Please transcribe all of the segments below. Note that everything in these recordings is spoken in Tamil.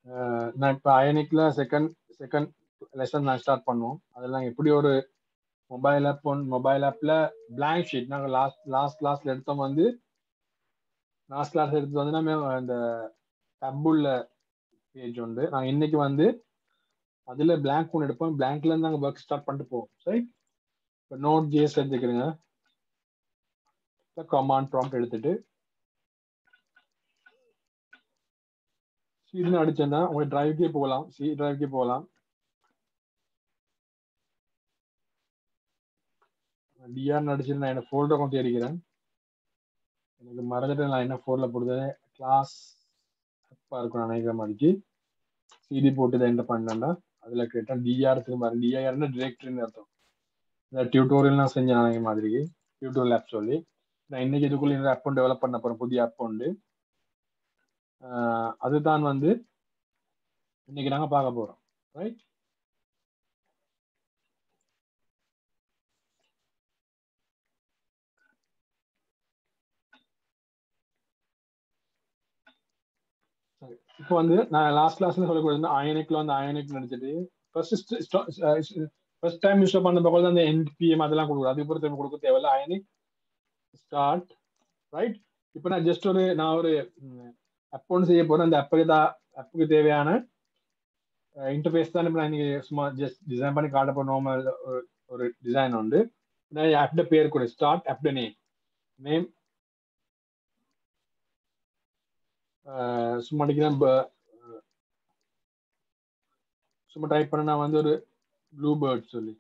நான் இப்போ அயனிக்ல செகண்ட் செகண்ட் லெசன் நான் ஸ்டார்ட் பண்ணுவோம் அதெல்லாம் எப்படி ஒரு மொபைல் ஆப் மொபைல் ஆப்ல பிளாங்க் ஷீட் நாங்கள் லாஸ்ட் லாஸ்ட் கிளாஸ்ல எடுத்தோம் வந்து லாஸ்ட் கிளாஸ் எடுத்தது வந்து நம்ம அந்த டப்புள்ள பேஜ் உண்டு நாங்கள் இன்னைக்கு வந்து அதுல பிளாங்க் ஒன்று எடுப்போம் பிளாங்க்ல இருந்து நாங்கள் ஒர்க் ஸ்டார்ட் பண்ணிட்டு போவோம் சரி இப்போ நோட் ஜேஸ் எடுத்துக்கிறேங்க கமாண்ட் ப்ராம்ப்ட் எடுத்துட்டு சீட்னு அடிச்சேன்னா உங்க டிரைவ்க்கே போகலாம் சி டிரைவ்க்கே போகலாம் டிஆர் அடிச்சுட்டு நான் என்ன ஃபோல்டர் கொஞ்சம் தேடிக்கிறேன் எனக்கு மறந்துட்டு நான் என்ன ஃபோல்டர் போடுறது கிளாஸ் அப்பா இருக்கும் நினைக்கிற மாதிரிக்கு சிடி போட்டு இதை என்ன பண்ணேன்னா அதில் கேட்டேன் டிஆர் திரும்ப டிஆர்னா டிரெக்டரின்னு அர்த்தம் இந்த டியூட்டோரியல் நான் செஞ்சேன் நினைக்கிற மாதிரிக்கு டியூட்டோரியல் ஆப் சொல்லி நான் இன்னைக்கு இதுக்குள்ள இந்த ஆப் டெவலப் பண்ண போகிறேன் புதிய ஆப் உண்டு அதுதான் வந்து இன்னைக்கு நாங்க பார்க்க போறோம் ரைட் இப்போ வந்து நான் லாஸ்ட் கிளாஸ்ல சொல்ல கொடுத்தேன் அயனிக்ல வந்து அயனிக் நடிச்சிட்டு ஃபர்ஸ்ட் ஃபர்ஸ்ட் டைம் யூஸ் பண்ண பக்கம் அந்த என்பிஎம் அதெல்லாம் கொடுக்குறது அதுக்கப்புறம் திரும்ப கொடுக்க தேவையில்ல அயனிக் ஸ்டார்ட் ரைட் இப்போ நான் ஜஸ்ட் ஒரு நான் ஒரு அப் ஒன்று செய்ய போறேன் அந்த அப்புக்கு தான் அப்புக்கு தேவையான இன்டர்ஃபேஸ் தான் நான் இன்னைக்கு சும்மா ஜஸ்ட் டிசைன் பண்ணி காட்ட போறோம் ஒரு டிசைன் உண்டு ஆப்ட பேர் கூட ஸ்டார்ட் ஆப்ட நேம் நேம் சும்மா அடிக்கிறேன் சும்மா டைப் பண்ண நான் வந்து ஒரு ப்ளூ பேர்ட் சொல்லி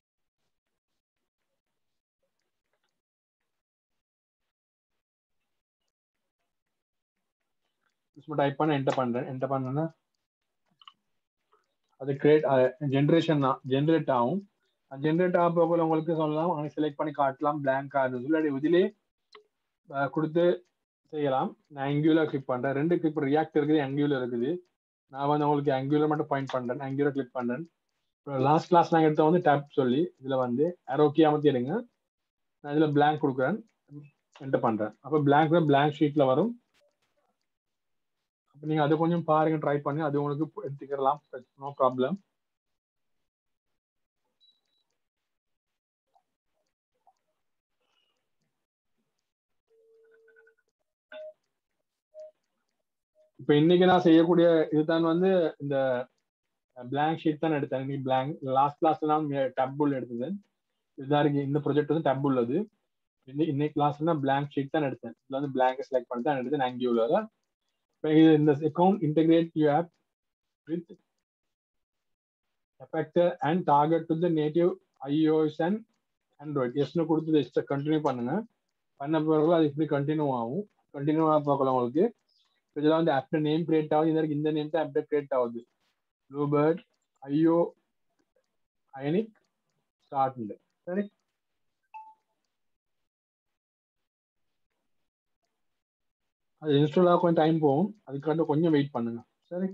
சும்மா டைப் பண்ண என்டர் பண்றேன் என்டர் பண்ணேன்னா அது கிரியேட் ஜென்ரேஷன் ஜென்ரேட் ஆகும் ஜென்ரேட் ஆக போகல உங்களுக்கு சொல்லலாம் அவங்க செலக்ட் பண்ணி காட்டலாம் பிளாங்க் ஆகுது இல்லாட்டி இதிலே கொடுத்து செய்யலாம் நான் ஆங்குலர் கிளிக் பண்றேன் ரெண்டு கிளிக் ரியாக்ட் இருக்குது ஆங்குலர் இருக்குது நான் வந்து உங்களுக்கு ஆங்குலர் மட்டும் பாயிண்ட் பண்றேன் ஆங்குலர் கிளிக் பண்றேன் லாஸ்ட் கிளாஸ் நாங்கள் எடுத்த வந்து டேப் சொல்லி இதுல வந்து அரோக்கி அமர்த்தி எடுங்க நான் இதுல பிளாங்க் கொடுக்குறேன் என்டர் பண்றேன் அப்போ பிளாங்க் பிளாங்க் ஷீட்ல வரும் அப்போ நீங்க அது கொஞ்சம் பாருங்க ட்ரை பண்ணி அது உங்களுக்கு எடுத்துக்கலாம் நோ ப்ராப்ளம் இப்போ இன்னைக்கு நான் செய்யக்கூடிய இதுதான் வந்து இந்த பிளாங்க் ஷீட் தான் எடுத்தேன் இன்னைக்கு பிளாங்க் லாஸ்ட் கிளாஸ்ல நான் டப்புல் எடுத்தது இதுதான் இருக்கு இந்த ப்ரொஜெக்ட் வந்து டப் உள்ளது இன்னைக்கு கிளாஸ்ல பிளாங்க் ஷீட் தான் எடுத்தேன் இதுல வந்து பிளாங்க் செலக்ட் பண்ணி தான் எடுத்தேன் ஆங்கியூலர் இந்த account integrate you app with effector and target to the native iOS and Android எஸ்னு கொடுத்து எஸ்ட்டை கண்டினியூ பண்ணுங்க பண்ண பிறகு அது இப்படி கண்டினியூ ஆகும் கண்டினியூ ஆக பார்க்கலாம் உங்களுக்கு இதில் வந்து ஆப்டர் நேம் கிரியேட் ஆகுது இந்த இந்த நேம் தான் ஆப்டர் கிரியேட் ஆகுது ப்ளூபேர்ட் ஐஓ அயனிக் ஸ்டார்ட் சரி அது இன்ஸ்டால் ஆக கொஞ்சம் டைம் போகும் அதுக்காண்ட கொஞ்சம் வெயிட் பண்ணுங்க சரி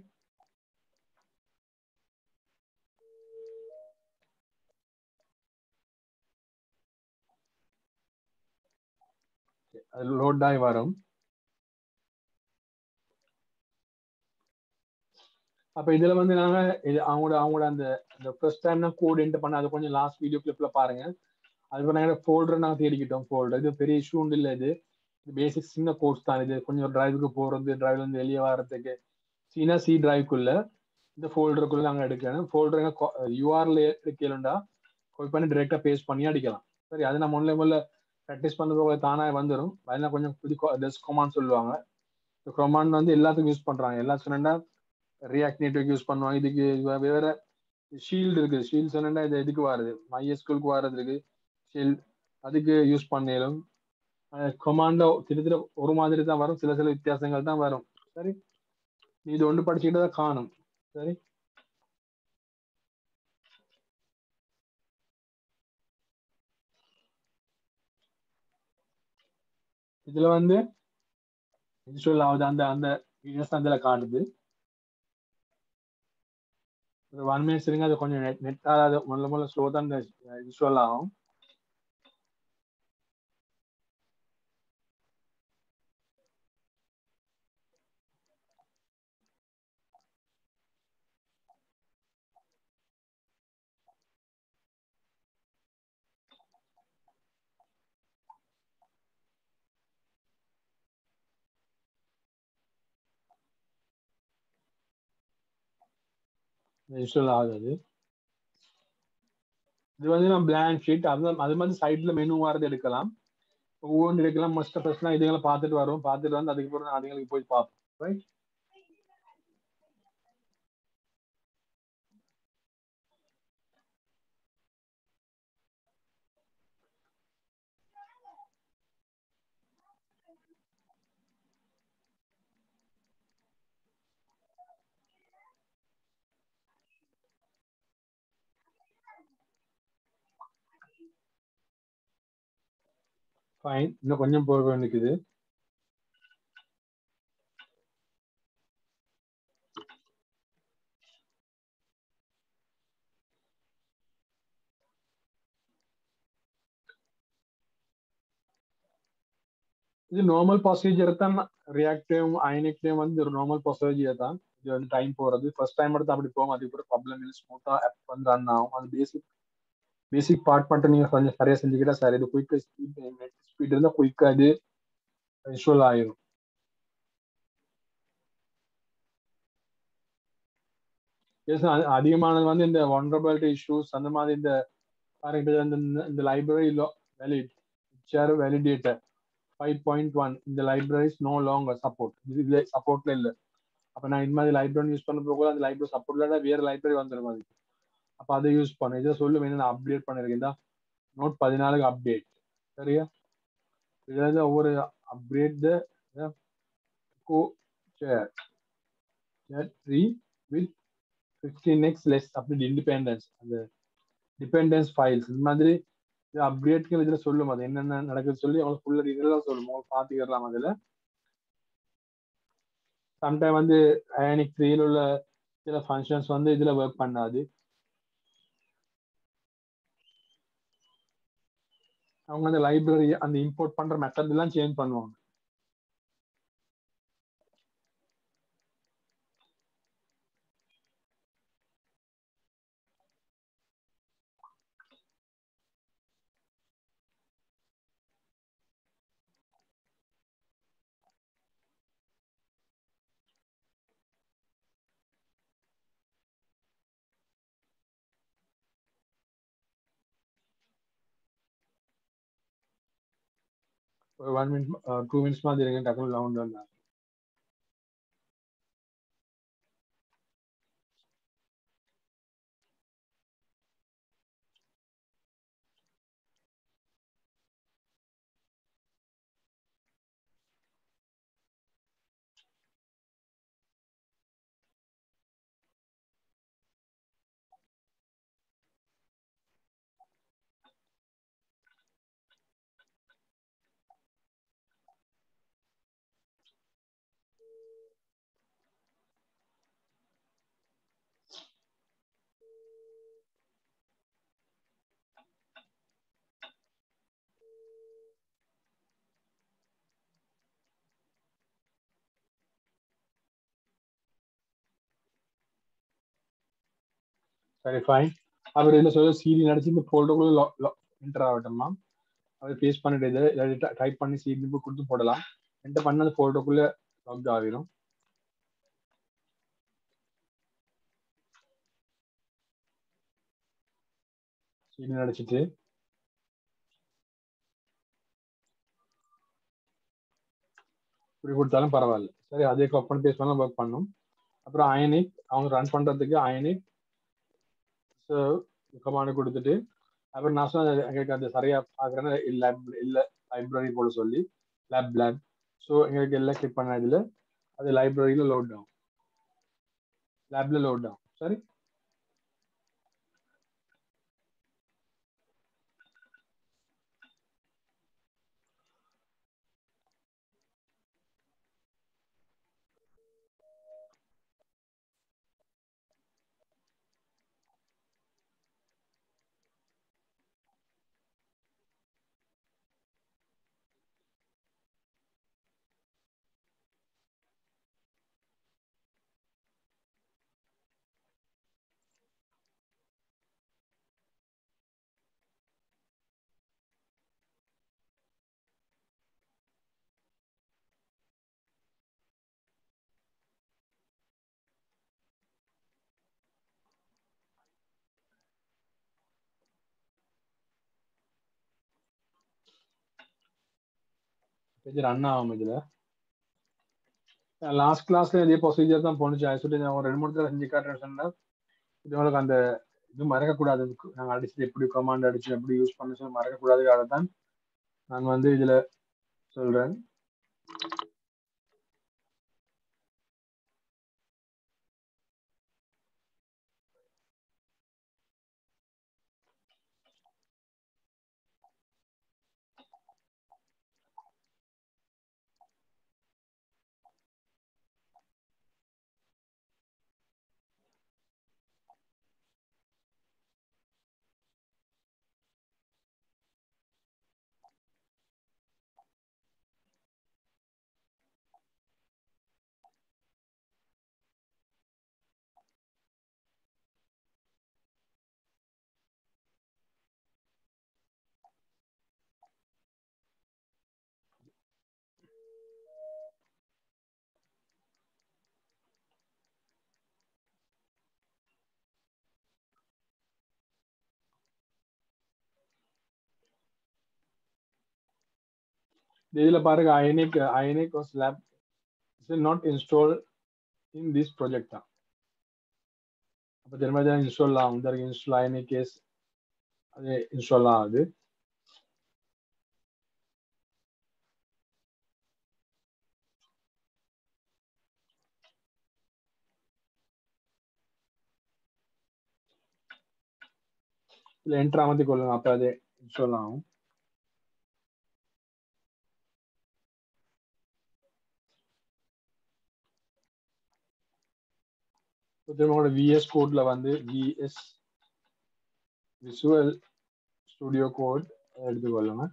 அது லோட் ஆகி வரும் அப்ப இதுல வந்து நாங்க இது அவங்களோட அவங்களோட அந்த இந்த ஃபர்ஸ்ட் டைம் நான் கோட் என்டர் பண்ண அது கொஞ்சம் லாஸ்ட் வீடியோ கிளிப்ல பாருங்க அதுக்கப்புறம் நாங்கள் ஃபோல்டர் நாங்கள் தேடிக்கிட்டோம் ஃபோல்டர் இது பெரிய இஷ்யூ உண்டு இல்லை இது பேசிக் சின்ன கோர்ஸ் தான் இது கொஞ்சம் டிரைவுக்கு போறது டிரைவ்ல இருந்து வெளியே வர்றதுக்கு சீனா சி டிரைவ்க்குள்ள இந்த ஃபோல்டருக்குள்ள நாங்கள் எடுக்கணும் ஃபோல்டர் யூஆர்ல எடுக்கலுண்டா கோய் பண்ணி டிரெக்டா பேஸ்ட் பண்ணி அடிக்கலாம் சரி அது நம்ம ஒன்ல முதல்ல ப்ராக்டிஸ் பண்ணுறது தானாக வந்துடும் அதெல்லாம் கொஞ்சம் புது டெஸ்க் கொமான் சொல்லுவாங்க இந்த கொமான் வந்து எல்லாத்துக்கும் யூஸ் பண்றாங்க எல்லா சொன்னா ரியாக்ட் நேட்டிவ் யூஸ் பண்ணுவாங்க இதுக்கு வேற ஷீல்டு இருக்குது ஷீல்ட் சொன்னா இது இதுக்கு வருது மைஎஸ்கூலுக்கு வர்றது இருக்கு ஷீல்ட் அதுக்கு யூஸ் பண்ணலும் கொமாண்டோ கிட்டத்தட்ட ஒரு மாதிரி தான் வரும் சில சில வித்தியாசங்கள் தான் வரும் சரி நீ இது ஒன்று படிச்சுக்கிட்டு தான் காணும் சரி இதுல வந்து இன்ஸ்டால் ஆகுது அந்த அந்த வீடியோஸ் அதுல காட்டுது ஒரு ஒன் மினிட்ஸ் இருங்க அது கொஞ்சம் நெட் நெட் அது முதல்ல முதல்ல ஸ்லோ தான் இன்ஸ்டால் ஆகும் இன்ஸ்டால் ஆகுது இது வந்து நம்ம பிளாங்க் ஷீட் அது அது மாதிரி சைட்ல மெனு வரது எடுக்கலாம் ஒவ்வொன்று எடுக்கலாம் மஸ்ட் ஃபர்ஸ்ட்லாம் இதுங்களை பார்த்துட்டு வரும் பார்த்துட்டு வந்து அதுக்கப்புறம் அதுங்களுக்கு போய் பார்ப்போம் ரைட் ஃபைன் இன்னும் கொஞ்சம் போக வேண்டியது இது நார்மல் ப்ரொசீஜர் தான் ரியாக்டிவ் அயனிக்டையும் வந்து ஒரு நார்மல் ப்ரொசீஜர் தான் இது வந்து டைம் போறது ஃபர்ஸ்ட் டைம் எடுத்து அப்படி போகும் அதுக்கு கூட ப்ராப்ளம் இல்லை ஸ்மூத்தா ஆப் வந்து ரன் ஆகும் அது பேசிக் பேசிக் பார்ட் மட்டும் நீங்க கொஞ்சம் சரியா செஞ்சுக்கிட்டா சரி இது குயிக்கா ஸ்பீட் நெட் ஸ்பீட் இருந்தா குயிக்கா இது விஷுவல் ஆயிரும் எஸ் அதிகமானது வந்து இந்த ஒன்ரபிலிட்டி இஷ்யூஸ் அந்த மாதிரி இந்த பாருங்க இந்த இந்த library valid share validator five point one இந்த லைப்ரரிஸ் நோ லாங்கர் சப்போர்ட் இது சப்போர்ட்ல இல்லை அப்போ நான் இந்த மாதிரி லைப்ரரி யூஸ் பண்ண போக அந்த லைப்ரரி சப்போர்ட்ல வேற லைப்ரரி வந்துடும் அது அப்போ அதை யூஸ் பண்ண இதை சொல்லு வேணும் நான் அப்டேட் பண்ணிருக்கேன் தான் நோட் பதினாலுக்கு அப்டேட் சரியா இதில் ஒவ்வொரு update the go share share three with fifteen X less அப்படி இண்டிபெண்டன்ஸ் அந்த டிபெண்டன்ஸ் ஃபைல்ஸ் இந்த மாதிரி அப்டேட்கள் இதுல சொல்லும் அது என்னென்ன நடக்குது சொல்லி அவங்களுக்கு ஃபுல்லா டீட்டெயிலாக சொல்லும் அவங்க பார்த்துக்கலாம் அதுல சம்டைம் வந்து அயனிக் த்ரீல உள்ள சில ஃபங்க்ஷன்ஸ் வந்து இதுல ஒர்க் பண்ணாது அவங்க அந்த லைப்ரரி அந்த இம்போர்ட் பண்ற மெத்தட் எல்லாம் சேஞ்ச் பண்ணுவாங்க ஒரு ஒன் மினிட் டூ மினிட்ஸ் மாதிரி இருங்க டக்குனு ரவுண்ட் வந்தா சரி ஃபைன் அவர் என்ன சொல்ல சிடி நடிச்சு இந்த ஃபோல்டருக்குள்ள என்டர் ஆகட்டுமா அவர் பேஸ்ட் பண்ணிட்டு இதை டைப் பண்ணி சிடி போய் கொடுத்து போடலாம் என்டர் பண்ண அந்த ஃபோல்டருக்குள்ள லாக் ஆகிரும் சிடி நடிச்சிட்டு இப்படி கொடுத்தாலும் பரவாயில்ல சரி அதே ஓப்பன் பேஸ் பண்ணலாம் ஒர்க் பண்ணும் அப்புறம் அயனிக் அவங்க ரன் பண்றதுக்கு அயனிக் ஸோ கமாண்ட் கொடுத்துட்டு அப்புறம் நான் சொன்ன எங்களுக்கு அது சரியா பார்க்குறேன்னா இல்லை இல்லை லைப்ரரி போல சொல்லி லேப் லேப் ஸோ எங்களுக்கு எல்லாம் கிளிக் பண்ண இதில் அது லைப்ரரியில் லோட் ஆகும் லேப்ல லோட் ஆகும் சரி பேஜ் ரன் ஆகும் இதுல லாஸ்ட் கிளாஸ்ல இதே ப்ரொசீஜர் தான் போனுச்சு அது சொல்லி நான் ஒரு ரெண்டு மூணு தடவை செஞ்சு காட்டுறேன் சொன்னா இது உங்களுக்கு அந்த இது மறக்கக்கூடாது நாங்கள் அடிச்சு எப்படி கமாண்ட் அடிச்சு எப்படி யூஸ் பண்ண சொல்லி மறக்கக்கூடாதுக்காக தான் நான் வந்து இதுல சொல்றேன் இதுல பாருங்க Ionic Ionic slap is not install in this project தான் அப்போ திரும்ப தான் இன்ஸ்டால் ஆகும் இந்த இன்ஸ்டால் அயனிக் கேஸ் அது இன்ஸ்டால் ஆகுது இல்லை என்ட்ரு அமர்த்தி கொள்ளுங்க அப்போ அது இன்ஸ்டால் ஆகும் திரும்ப விஎஸ் கோட்ல வந்து விஎஸ் விசுவல் ஸ்டுடியோ கோட் எடுத்துக்கொள்ளுங்க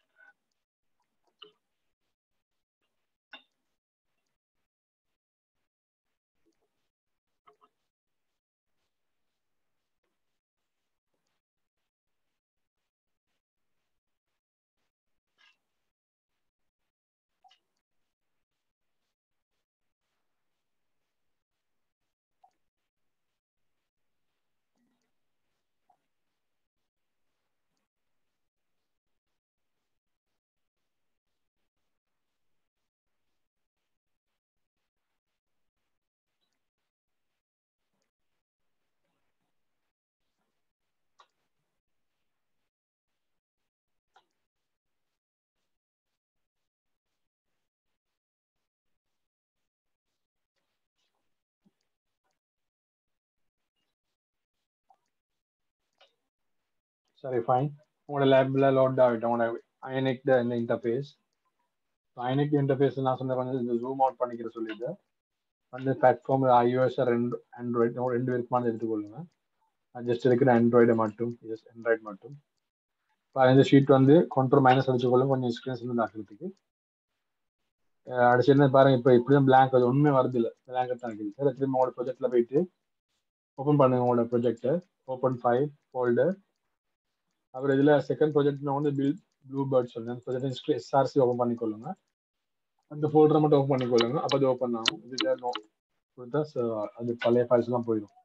சரி ஃபைன் உங்களோட லேப்ல லோட் ஆகிட்டோம் உங்களோட அயனிக் இந்த இன்டர்ஃபேஸ் அயனிக் இன்டர்ஃபேஸ் நான் சொன்ன கொஞ்சம் இந்த ஜூம் அவுட் பண்ணிக்கிற சொல்லிட்டு அந்த பிளாட்ஃபார்ம் ஐஓஎஸ் ரெண்டு ஆண்ட்ராய்டு ரெண்டு விருப்பமான எடுத்துக்கொள்ளுங்க நான் ஜஸ்ட் இருக்கிற ஆண்ட்ராய்டு மட்டும் ஜஸ்ட் ஆண்ட்ராய்டு மட்டும் இப்போ இந்த ஷீட் வந்து கண்ட்ரோல் மைனஸ் அடிச்சுக்கொள்ளும் கொஞ்சம் எக்ஸ்பீரியன்ஸ் வந்து ஆக்கிறதுக்கு அடிச்சு என்ன பாருங்க இப்போ இப்படி தான் பிளாங்க் அது ஒன்றுமே வருது இல்லை பிளாங்க் தான் இருக்குது சரி திரும்ப உங்களோட ப்ரொஜெக்டில் போயிட்டு ஓப்பன் பண்ணுங்க உங்களோட ப்ரொஜெக்டை ஓப்பன் ஃபைல் ஃபோல்டர் அப்புறம் இதில் செகண்ட் ப்ராஜெக்ட் நான் வந்து பில் ப்ளூ பேர்ட் சொல்லுங்க அந்த ப்ராஜெக்ட் எஸ்ஆர்சி ஓப்பன் பண்ணிக்கொள்ளுங்க அந்த ஃபோல்டரை மட்டும் ஓப்பன் பண்ணிக்கொள்ளுங்க அப்போ அது ஓப்பன் ஆகும் இது நோ கொடுத்தா அது பழைய ஃபைல்ஸ்லாம் போயிடும்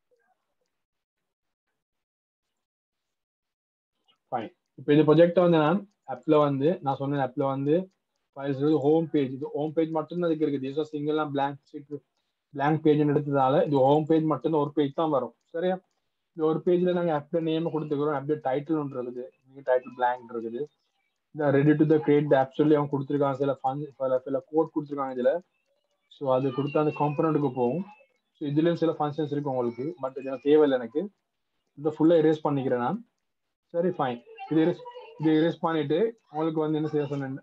ஃபைன் இப்போ இந்த ப்ரொஜெக்டை வந்து நான் ஆப்பில் வந்து நான் சொன்ன ஆப்பில் வந்து ஃபைல்ஸ் வந்து ஹோம் பேஜ் இது ஹோம் பேஜ் மட்டும் அதுக்கு இருக்குது இது சிங்கிளாக பிளாங்க் ஷீட் பிளாங்க் பேஜ்னு எடுத்ததால இது ஹோம் பேஜ் மட்டும் ஒரு பேஜ் தான் வரும் சரியா இந்த ஒரு பேஜ்ல நாங்க ஆப்ல நேம் கொடுத்துக்கிறோம் அப்படியே டைட்டில் ஒன்று இருக்குது நீங்க டைட்டில் பிளாங்க் இருக்குது இந்த ready to the create app சொல்லி அவங்க கொடுத்துருக்காங்க சில ஃபன் சில சில கோட் கொடுத்துருக்காங்க இதுல ஸோ அது கொடுத்தா அந்த காம்பனண்ட்டுக்கு போகும் ஸோ இதுலயும் சில ஃபங்க்ஷன்ஸ் இருக்கு உங்களுக்கு பட் இது தேவையில்லை எனக்கு இதை ஃபுல்லாக எரேஸ் பண்ணிக்கிறேன் நான் சரி ஃபைன் இது எரேஸ் இது எரேஸ் பண்ணிட்டு உங்களுக்கு வந்து என்ன செய்ய சொன்னேன்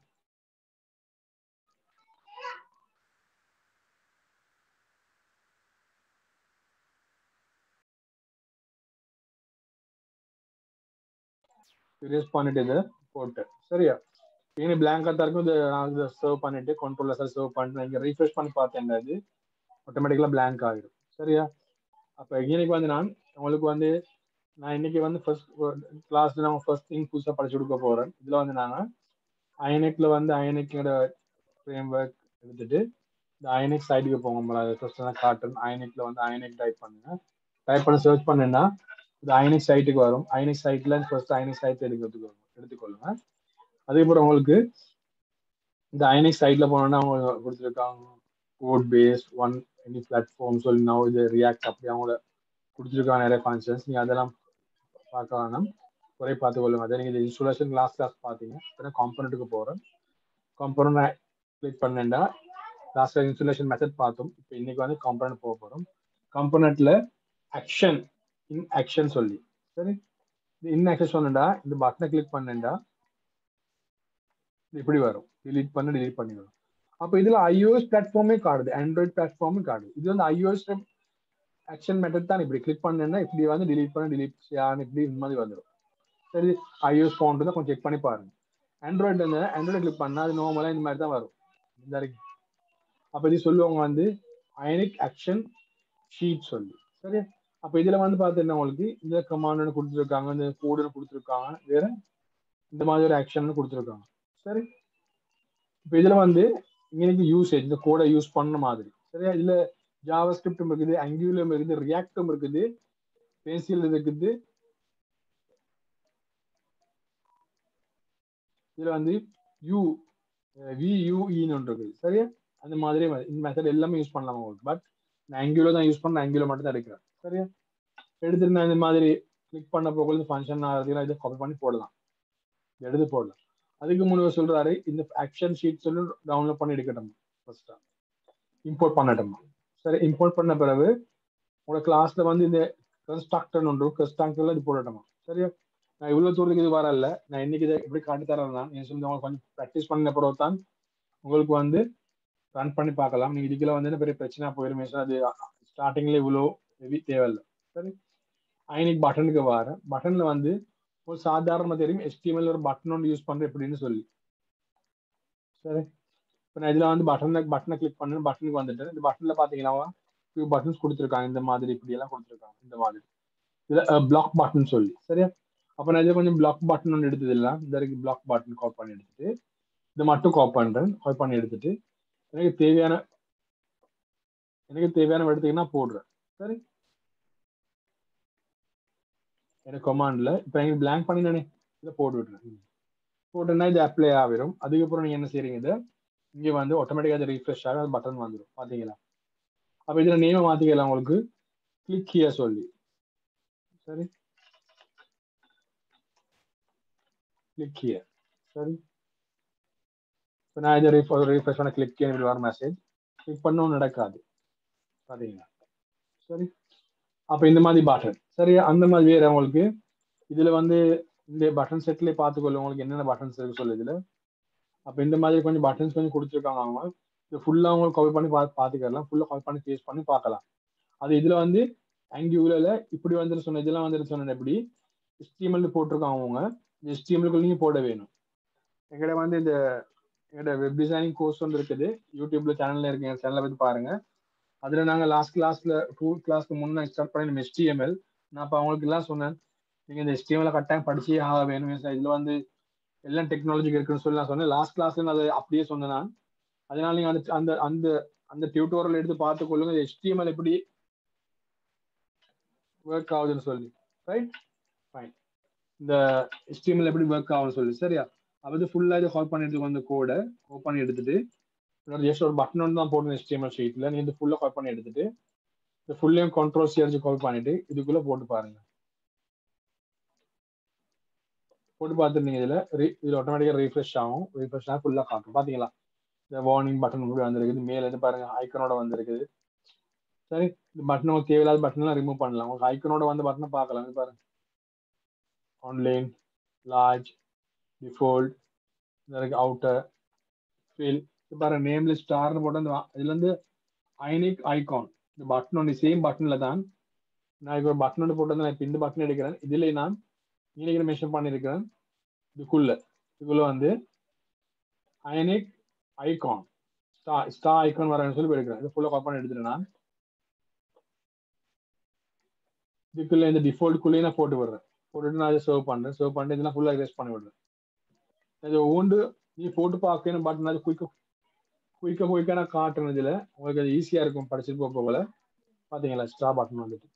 erase பண்ணிட்டு இதை போட்டு சரியா இனி பிளாங்கா தான் இருக்கும் இதை நான் இதை சர்வ் பண்ணிட்டு கண்ட்ரோல்ல சார் சர்வ் பண்ணிட்டு நான் இங்கே ரீஃப்ரெஷ் பண்ணி பார்த்தேன் அது ஆட்டோமேட்டிக்கலாக பிளாங்க் ஆகிடும் சரியா அப்போ இன்னைக்கு வந்து நான் உங்களுக்கு வந்து நான் இன்னைக்கு வந்து ஃபர்ஸ்ட் கிளாஸ்ல நம்ம ஃபர்ஸ்ட் திங் புதுசாக படிச்சு கொடுக்க போகிறேன் இதில் வந்து நாங்கள் அயனிக்ல வந்து அயனிக்கோட ஃப்ரேம் ஒர்க் எடுத்துட்டு இந்த அயனிக் சைடுக்கு போங்க அதை ஃபர்ஸ்ட் நான் காட்டுறேன் அயனிக்ல வந்து அயனிக் டைப் பண்ணுங்க டைப் பண்ணி சர்ச் பண்ணுன்னா இது அயனிக் சைட்டுக்கு வரும் அயனிக் சைட்ல ஃபர்ஸ்ட் அயனிக் சைட் எடுக்கிறதுக்கு எடுத்துக்கொள்ளுங்க அதே போல உங்களுக்கு இந்த ஐனிக் சைட்ல போனோம்னா அவங்க கொடுத்துருக்காங்க codebase one any platform சொல்லி நான் இது ரியாக்ட் அப்படி அவங்கள கொடுத்துருக்காங்க நிறைய ஃபங்க்ஷன்ஸ் நீங்கள் அதெல்லாம் பார்க்க வேணாம் குறை பார்த்து கொள்ளுங்க அதே நீங்கள் இந்த இன்ஸ்டாலேஷன் கிளாஸ் கிளாஸ் பார்த்தீங்க அப்புறம் காம்பனண்ட்டுக்கு போகிறேன் காம்பனண்ட் கிளிக் பண்ணேன்டா லாஸ்ட் இன்ஸ்டாலேஷன் மெத்தட் பார்த்தோம் இப்போ இன்னைக்கு வந்து காம்பனண்ட் போக போகிறோம் காம்பனண்ட்ல ஆக்ஷன் இன் ஆக்ஷன் சொல்லி சரி இந்த இன் ஆக்ஷன் சொன்னேன்டா இந்த பட்டனை கிளிக் பண்ணேன்டா இப்படி வரும் டிலீட் பண்ண டிலீட் பண்ணி வரும் அப்போ இதுல ஐஓஎஸ் பிளாட்ஃபார்மே காடுது ஆண்ட்ராய்ட் பிளாட்ஃபார்மும் காடுது இது வந்து ஐஓஎஸ் ஆக்ஷன் மெத்தட் தான் இப்படி கிளிக் பண்ணேன்னா இப்படி வந்து டிலீட் பண்ண டிலீட் செய்யான்னு இப்படி இந்த மாதிரி வந்துடும் சரி ஐஓஎஸ் ஃபோன் தான் கொஞ்சம் செக் பண்ணி பாருங்க ஆண்ட்ராய்டு வந்து ஆண்ட்ராய்டு கிளிக் பண்ணா அது நார்மலாக இந்த மாதிரி தான் வரும் இந்த இருக்கு அப்போ இது சொல்லுவாங்க வந்து அயனிக் ஆக்ஷன் ஷீட் சொல்லி சரி அப்போ இதுல வந்து பார்த்தீங்கன்னா உங்களுக்கு இந்த கமாண்ட் கொடுத்துருக்காங்க இந்த கோடுன்னு கொடுத்துருக்காங்க வேற இந்த மாதிரி ஒரு ஆக்ஷன் கொடுத்துருக்காங்க சரி இப்போ இதுல வந்து இன்னைக்கு யூசேஜ் இந்த கோடை யூஸ் பண்ண மாதிரி சரியா இதுல ஜாவா ஸ்கிரிப்டும் இருக்குது அங்கியூலும் இருக்குது ரியாக்டும் இருக்குது பேசியல் இருக்குது இதுல வந்து யூ வியூஇன்னு ஒன்று இருக்குது சரியா அந்த மாதிரி இந்த மெத்தட் எல்லாமே யூஸ் பண்ணலாம் உங்களுக்கு பட் நான் ஆங்கியூலோ தான் யூஸ் பண்ண ஆங்கியூலோ மட்டும் தான் எடுக்கிறேன் சரியா எடுத்துட்டு நான் இந்த மாதிரி கிளிக் பண்ண போகுது ஃபங்க்ஷன் ஆகிறதுக்கு இதை காப்பி பண்ணி போடலாம் எடுத்து போடலாம் அதுக்கு முன்னாடி சொல்றாரு இந்த ஆக்ஷன் ஷீட் சொல்லி டவுன்லோட் பண்ணி எடுக்கட்டும் ஃபர்ஸ்டா இம்போர்ட் பண்ணட்டும் சரி இம்போர்ட் பண்ண பிறகு உங்களோட கிளாஸ்ல வந்து இந்த கன்ஸ்ட்ரக்டர் ஒன்று கன்ஸ்ட்ரக்டர்ல இது போடட்டுமா சரியா நான் இவ்வளவு தூரத்துக்கு இது வரல நான் இன்னைக்கு இதை எப்படி காட்டி தரேன் தான் என் சொல்லி உங்களுக்கு கொஞ்சம் ப்ராக்டிஸ் பண்ண பிறகு தான் உங்களுக்கு வந்து ரன் பண்ணி பார்க்கலாம் நீங்க இதுக்குள்ள வந்து பெரிய பிரச்சனை போயிடும் அது ஸ்டார்டிங்ல இவ்வளோ ஹெவி தேவையில்லை சரி ஐனிக் பட்டனுக்கு வர பட்டன்ல வந்து ஒரு சாதாரண தெரியும் எஸ்டிஎம்எல் ஒரு பட்டன் ஒன்று யூஸ் பண்றேன் எப்படின்னு சொல்லி சரி இப்போ நான் இதில் வந்து பட்டன் பட்டனை கிளிக் பண்ணு பட்டனுக்கு வந்துட்டு இந்த பட்டனில் பார்த்தீங்கன்னா ஃபியூ பட்டன்ஸ் கொடுத்துருக்காங்க இந்த மாதிரி இப்படி எல்லாம் கொடுத்துருக்காங்க இந்த மாதிரி இதில் பிளாக் பட்டன் சொல்லி சரியா அப்போ நான் இதில் கொஞ்சம் பிளாக் பட்டன் ஒன்று எடுத்தது இல்லை இந்த வரைக்கும் பிளாக் பட்டன் கால் பண்ணி எடுத்துட்டு இதை மட்டும் கால் பண்ணுறேன் கால் பண்ணி எடுத்துட்டு எனக்கு தேவையான எனக்கு தேவையான எடுத்துக்கினா போடுறேன் சரி எனக்கு கொமாண்டில் இப்போ எனக்கு பிளாங்க் பண்ணி நானே இதை போட்டு விட்டுறேன் போட்டேன்னா இது அப்ளை ஆகிடும் அதுக்கப்புறம் நீங்கள் என்ன செய்றீங்க இதை இங்கே வந்து ஆட்டோமேட்டிக்காக அது ரீஃப்ரெஷ் ஆகும் அது பட்டன் வந்துடும் பார்த்தீங்களா அப்போ இதில் நேமை மாற்றிக்கலாம் உங்களுக்கு கிளிக் ஹியர் சொல்லி சரி கிளிக் ஹியர் சரி இப்போ நான் இதை ரீஃப்ரெஷ் பண்ண கிளிக் இப்படி வர மெசேஜ் கிளிக் பண்ணவும் நடக்காது பார்த்தீங்களா சரி அப்போ இந்த மாதிரி பட்டன் சரி அந்த மாதிரி வேற உங்களுக்கு இதுல வந்து இந்த பட்டன் செட்லேயே பார்த்துக்கொள்ள உங்களுக்கு என்னென்ன பட்டன்ஸ் இருக்கு சொல்லு இதுல அப்போ இந்த மாதிரி கொஞ்சம் பட்டன்ஸ் கொஞ்சம் கொடுத்துருக்காங்க அவங்க இது ஃபுல்லாக உங்களுக்கு காப்பி பண்ணி பார்த்து பார்த்துக்கலாம் ஃபுல்லாக காப்பி பண்ணி பேஸ்ட் பண்ணி பார்க்கலாம் அது இதுல வந்து ஆங்கியூல இப்படி வந்துட்டு சொன்ன இதெல்லாம் வந்துட்டு சொன்னது எப்படி எஸ்டிஎம்எல் போட்டிருக்காங்க அவங்க இந்த எஸ்டிஎம்எல்குள்ள நீங்க போட வேணும் எங்கட வந்து இந்த எங்கட வெப் டிசைனிங் கோர்ஸ் வந்து இருக்குது யூடியூப்ல சேனல்ல இருக்கு எங்க சேனல்ல போய் பாருங்க அதுல நாங்க லாஸ்ட் கிளாஸ்ல டூ கிளாஸ்க்கு முன்னே ஸ்டார்ட் பண்ணி நம்ம எஸ்டிஎம்எல் நான் இப்போ அவங்களுக்கு எல்லாம் சொன்னேன் நீங்க இந்த எஸ்டிஎம்எல் கட்டாயம் படிச்சே ஆக வேணும் இதுல வந்து எல்லாம் டெக்னாலஜி இருக்குன்னு சொல்லி நான் சொன்னேன் லாஸ்ட் கிளாஸ்ல நான் அதை அப்படியே சொன்னேன் நான் அதனால நீங்க அந்த அந்த அந்த அந்த டியூட்டோரியல் எடுத்து பார்த்து கொள்ளுங்க எஸ்டிஎம்எல் எப்படி ஒர்க் ஆகுதுன்னு சொல்லி ரைட் ஃபைன் இந்த எஸ்டிஎம்எல் எப்படி ஒர்க் ஆகுதுன்னு சொல்லி சரியா அது ஃபுல்லா இதை கால் பண்ணி எடுத்துக்கோ அந்த கோடை ஓப்பன் பண்ணி எடுத்துட்டு ஜஸ்ட் ஒரு பட்டன் ஒன்று தான் போடணும் எஸ்டிஎம்எல் ஷீட்ல நீ இந்த ஃபுல்லா கால் பண்ணி எடுத்துட்டு இந்த ஃபுல்லையும் கண்ட்ரோல் சி அடிச்சு கால் பண்ணிட்டு இதுக்குள்ள போட்டு பாருங்க போட்டு பார்த்துருந்தீங்க இதுல இதுல ஆட்டோமேட்டிக்கா ரீஃப்ரெஷ் ஆகும் ரீஃப்ரெஷ் ஆகும் ஃபுல்லா காட்டும் பாத்தீங்களா இந்த வார்னிங் பட்டன் கூட வந்திருக்குது மேல இருந்து பாருங்க ஐக்கனோட வந்திருக்குது சரி இந்த பட்டன் உங்களுக்கு தேவையில்லாத பட்டன் ரிமூவ் பண்ணலாம் உங்களுக்கு ஐக்கனோட வந்து பட்டனை பார்க்கலாம் இது பாருங்க ஆன்லைன் லார்ஜ் டிஃபால்ட் இந்த இருக்கு அவுட்டர் ஃபில் இது பாருங்க நேம்ல ஸ்டார்னு போட்டு அந்த இதுல இருந்து ஐனிக் ஐகான் இந்த பட்டன் ஒன்று சேம் பட்டன்ல தான் நான் இப்போ பட்டன் ஒன்று போட்டு நான் இப்போ இந்த பட்டன் எடுக்கிறேன் இதுல நான் நீலகிரி மென்ஷன் பண்ணியிருக்கிறேன் இதுக்குள்ள இதுக்குள்ள வந்து ஐனிக் ஐகான் ஸ்டா ஸ்டா ஐகான் வரேன்னு சொல்லி எடுக்கிறேன் இது ஃபுல்லாக கால் பண்ணி எடுத்துட்டேன் நான் இதுக்குள்ள இந்த டிஃபால்ட்டுக்குள்ளேயே நான் போட்டு விடுறேன் போட்டுட்டு நான் அதை சர்வ் பண்றேன் சர்வ் பண்ணிட்டு இதெல்லாம் ஃபுல்லாக எரேஸ் பண்ணி விடுறேன் இது ஒன்று நீ போட்டு பார்க்கணும் பட் அது குயிக்க குயிக்க குயிக்க நான் காட்டுறேன் இதுல உங்களுக்கு அது ஈஸியா இருக்கும் படிச்சுட்டு போக போகல பாத்தீங்களா ஸ்டா பட்டன் வந்துட்டு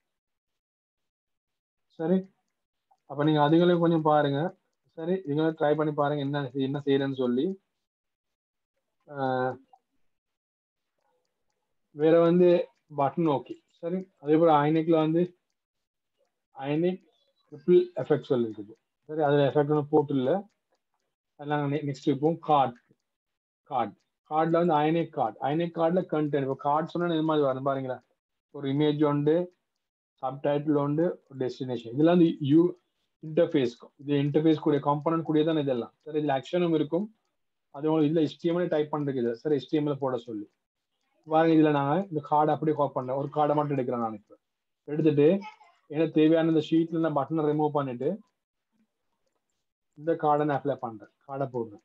சரி அப்ப நீங்க அதுங்களையும் கொஞ்சம் பாருங்க சரி இதுங்களும் ட்ரை பண்ணி பாருங்க என்ன என்ன செய்யறேன்னு சொல்லி வேற வந்து பட்டன் ஓகே சரி அதே போல ஐனிக்ல வந்து ஐனிக் ட்ரிபிள் எஃபெக்ட் சொல்லி இருக்குது சரி அதில் எஃபெக்ட் ஒன்றும் போட்டு இல்லை அதெல்லாம் நெக்ஸ்ட் இப்போ கார்ட் கார்டு கார்டில் வந்து ஐனிக் கார்டு ஐனிக் கார்டில் கண்டென்ட் இப்போ கார்டு சொன்னால் இது மாதிரி வரும் பாருங்களா ஒரு இமேஜ் உண்டு சப்டைட்டில் உண்டு டெஸ்டினேஷன் இதெல்லாம் வந்து யூ இன்டர்ஃபேஸ் இது இன்டர்ஃபேஸ் கூடிய காம்பனன்ட் கூடிய தான் இதெல்லாம் சரி இதில் ஆக்ஷனும் இருக்கும் அது உங்களுக்கு இதில் HTML டைப் பண்ணுறது இது சரி HTML போட சொல்லி பாருங்க இதில் நாங்கள் இந்த கார்டை அப்படியே காப் பண்ணேன் ஒரு கார்டை மட்டும் எடுக்கிறேன் நான் இப்போ எடுத்துட்டு எனக்கு தேவையான இந்த ஷீட்டில் நான் பட்டனை ரிமூவ் பண்ணிட்டு இந்த கார்டை நான் அப்ளை பண்ணுறேன் கார்டை போடுறேன்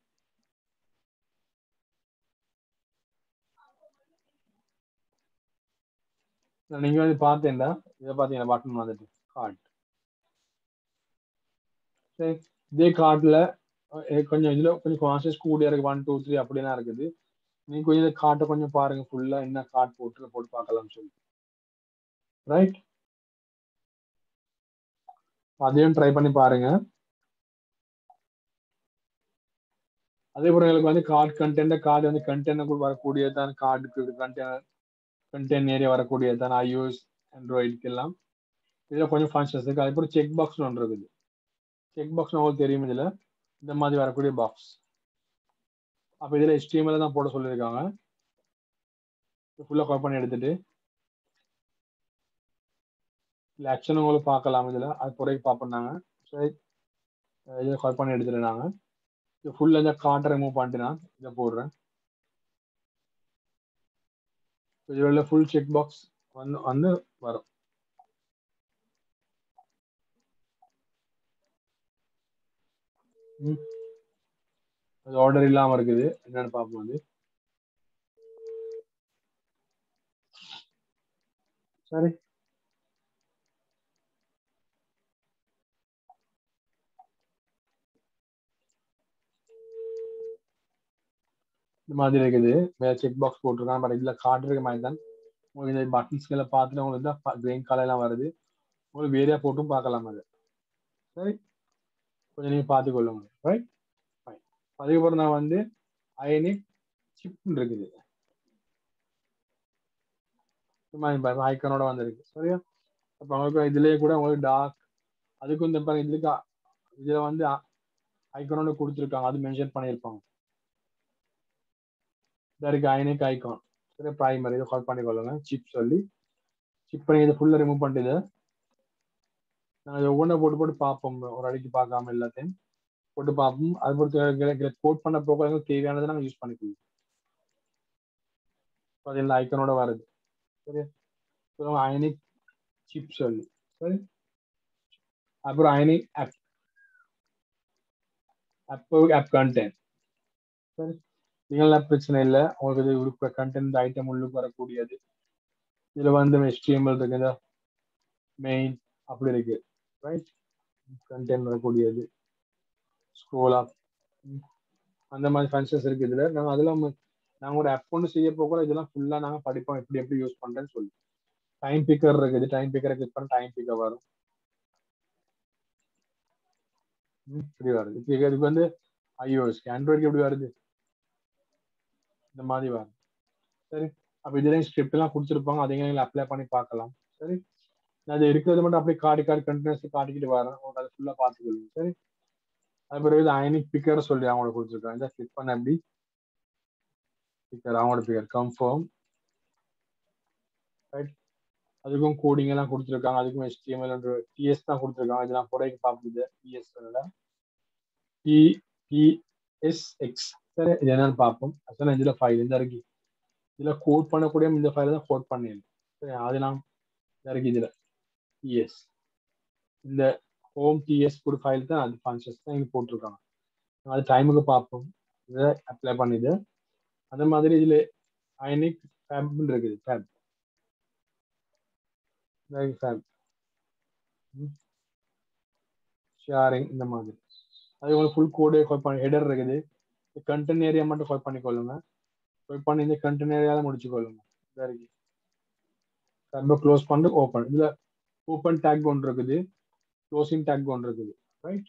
நீங்க வந்து பார்த்தேன்டா இதை பார்த்தீங்கன்னா பட்டன் வந்துட்டு கார்ட் சரி இதே கார்டில் கொஞ்சம் இதில் கொஞ்சம் கான்சியஸ் கூடிய இருக்கு ஒன் டூ த்ரீ அப்படிலாம் இருக்குது நீங்க கொஞ்சம் இந்த கார்ட்டை கொஞ்சம் பாருங்க ஃபுல்லா என்ன கார்ட் போட்டு போட்டு பார்க்கலாம்னு சொல்லி ரைட் அதையும் ட்ரை பண்ணி பாருங்க அதே போல எங்களுக்கு வந்து கார்டு கண்டென்ட் கார்டு வந்து கண்டென்ட் வரக்கூடியதான் கார்டுக்கு கண்டெய்னர் கண்டென்ட் ஏரியா வரக்கூடியதான் ஐஓஎஸ் ஆண்ட்ராய்டுக்கு எல்லாம் இதில் கொஞ்சம் ஃபங்க்ஷன்ஸ் இருக்குது அதே போல செக் பாக்ஸ் ஒன்று இருக்குது செக் பாக்ஸ் உங்களுக்கு தெரியும் இதில் இந்த மாதிரி வரக்கூடிய பாக்ஸ் அப்போ இதில் HTML தான் போட சொல்லியிருக்காங்க ஃபுல்லாக கவர் பண்ணி எடுத்துட்டு இல்லை ஆக்ஷன் உங்களுக்கு பார்க்கலாம் இதில் அது பிறகு பார்ப்போம் சரி இதை கவர் பண்ணி எடுத்துட்டு நாங்கள் இது ஃபுல்லாக இந்த கார்ட்டை ரிமூவ் பண்ணிட்டு நான் இதை போடுறேன் இதில் ஃபுல் செக் பாக்ஸ் வந்து வந்து வரும் அது ஆர்டர் இல்லாம இருக்குது என்னன்னு பார்ப்போம் அது சரி இந்த மாதிரி இருக்குது வேற செக் பாக்ஸ் போட்டிருக்காங்க பட் இதுல காட்டுற மாதிரி தான் உங்களுக்கு இந்த பட்டன்ஸ்களை பார்த்துட்டு உங்களுக்கு தான் கிரீன் கலர்லாம் வருது உங்களுக்கு வேறையா போட்டும் பார்க்கலாம் அது சரி கொஞ்சம் நீங்க பார்த்துக்கொள்ளுங்க ரைட் ஃபைன் அதுக்கப்புறம் நான் வந்து அயனிக் சிப்னு இருக்குது ஐக்கனோட வந்திருக்கு சரியா அப்போ உங்களுக்கு இதுலயே கூட உங்களுக்கு டார்க் அதுக்கும் இந்த பாருங்க இதுக்கு இதுல வந்து ஐக்கனோட கொடுத்துருக்காங்க அது மென்ஷன் பண்ணியிருப்பாங்க இருக்கு அயனிக் ஐக்கான் சரி ப்ரைமர் இதை கால் பண்ணிக்கொள்ளுங்க சிப் சொல்லி சிப் பண்ணி இதை ஃபுல்லாக ரிமூவ் பண்ணிட்டு நாங்கள் ஒவ்வொன்றை போட்டு போட்டு பார்ப்போம் ஒரு அடிக்கு பார்க்காம எல்லாத்தையும் போட்டு பார்ப்போம் அது பொறுத்து கோட் பண்ண போக தேவையானதை நாங்கள் யூஸ் பண்ணிக்குவோம் அது எல்லா ஐக்கனோட வருது சரி அயனிக் சிப் சொல்லி சரி அப்புறம் Ionic app app app content சரி நீங்களாம் பிரச்சனை இல்லை உங்களுக்கு இது உள்ள கண்டென்ட் ஐட்டம் உள்ளுக்கு வரக்கூடியது இதுல வந்து HTML இருக்குது மெயின் அப்படி இருக்கு ரைட் கண்டென்ட் வரக்கூடியது ஸ்க்ரோல் அப் அந்த மாதிரி ஃபங்க்ஷன்ஸ் இருக்கு இதுல நாங்கள் அதெல்லாம் நாங்கள் ஒரு ஆப் ஒன்று செய்ய போக இதெல்லாம் ஃபுல்லா நாங்க படிப்போம் எப்படி எப்படி யூஸ் பண்றேன்னு சொல்லி டைம் பிக்கர் இருக்குது டைம் பிக்கரை கிளிக் பண்ண டைம் பிக்கர் வரும் இப்படி வருது இப்போ இதுக்கு வந்து ஐஓஎஸ்க்கு ஆண்ட்ராய்டுக்கு எப்படி வருது இந்த மாதிரி வரும் சரி அப்போ இதுலேயும் ஸ்கிரிப்ட் எல்லாம் கொடுத்துருப்பாங்க அதையும் நீங்கள் அப்ளை பண்ணி பார்க்கலாம் சரி நான் அது இருக்கிறது மட்டும் அப்படியே காடி காடி கண்டினியூஸ்லி காட்டிக்கிட்டு வரேன் உங்களுக்கு அதை ஃபுல்லாக பார்த்துக்கொள்ளுங்க சரி அது பிறகு இது அயனிக் பிக்கர் சொல்லி அவங்களோட கொடுத்துருக்காங்க இதை கிளிக் பண்ண எப்படி பிக்கர் அவங்களோட பிக்கர் கன்ஃபார்ம் ரைட் அதுக்கும் கோடிங் எல்லாம் கொடுத்துருக்காங்க அதுக்கும் HTML டிஎஸ் தான் கொடுத்துருக்காங்க இதெல்லாம் புறைக்கு பார்க்குது டிஎஸ் டி டிஎஸ்எக்ஸ் சரி இது என்னன்னு பார்ப்போம் அசல் இதில் ஃபைல் இந்த இருக்கு இதில் கோட் பண்ணக்கூடிய இந்த ஃபைலை தான் கோட் பண்ணிடணும் சரி அது நான் இருக்கு இதில் டிஎஸ் இந்த ஹோம் டிஎஸ் ஒரு ஃபைல் தான் அது ஃபங்க்ஷன்ஸ் தான் இங்கே போட்டிருக்காங்க அது டைமுக்கு பார்ப்போம் இதை அப்ளை பண்ணிது அந்த மாதிரி இதில் ஐனிக் ஃபேப்னு இருக்குது ஃபேப் ஃபேப் ஷேரிங் இந்த மாதிரி அது உங்களுக்கு ஃபுல் கோடே கால் பண்ணி ஹெடர் இருக்குது கண்டென்ட் ஏரியா மட்டும் கால் பண்ணிக்கொள்ளுங்க கால் பண்ணி இந்த கண்டென்ட் ஏரியாவில் முடிச்சுக்கொள்ளுங்க இதாக இருக்கு ரொம்ப க்ளோஸ் பண்ணிட்டு ஓப்பன் இதில் ஓப்பன் டேக் ஒன்று இருக்குது க்ளோசிங் டேக் ஒன்று இருக்குது ரைட்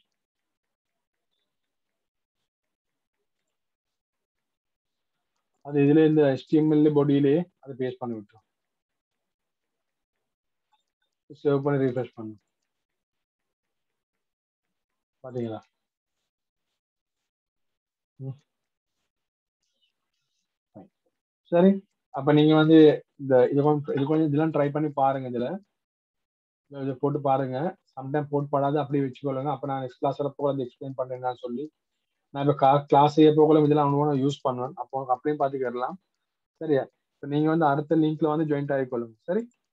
அது இதுல இந்த HTML பாடியிலே அதை பேஸ்ட் பண்ணி விட்டுரும் சேவ் பண்ணி ரீஃப்ரெஷ் பண்ணும் பாத்தீங்களா ம். Fine. சரி அப்ப நீங்க வந்து இந்த இது கொஞ்சம் இது கொஞ்சம் இதெல்லாம் ட்ரை பண்ணி பாருங்க இதுல இதை போட்டு பாருங்க சம்டைம் போட்டு பாடாது அப்படியே வச்சுக்கொள்ளுங்க அப்ப நான் நெக்ஸ்ட் கிளாஸ்ல போக அதை எக்ஸ்பிளைன் பண்றேன்னு சொல்லி நான் இப்போ கிளாஸ் போகல இதெல்லாம் அவங்க யூஸ் பண்ணுவேன் அப்போ அப்படியும் பார்த்துக்கிடலாம் சரியா இப்போ நீங்க வந்து அடுத்த லிங்க்ல வந்து ஜாயின் ஆகிக்கொள்ளுங்க சரி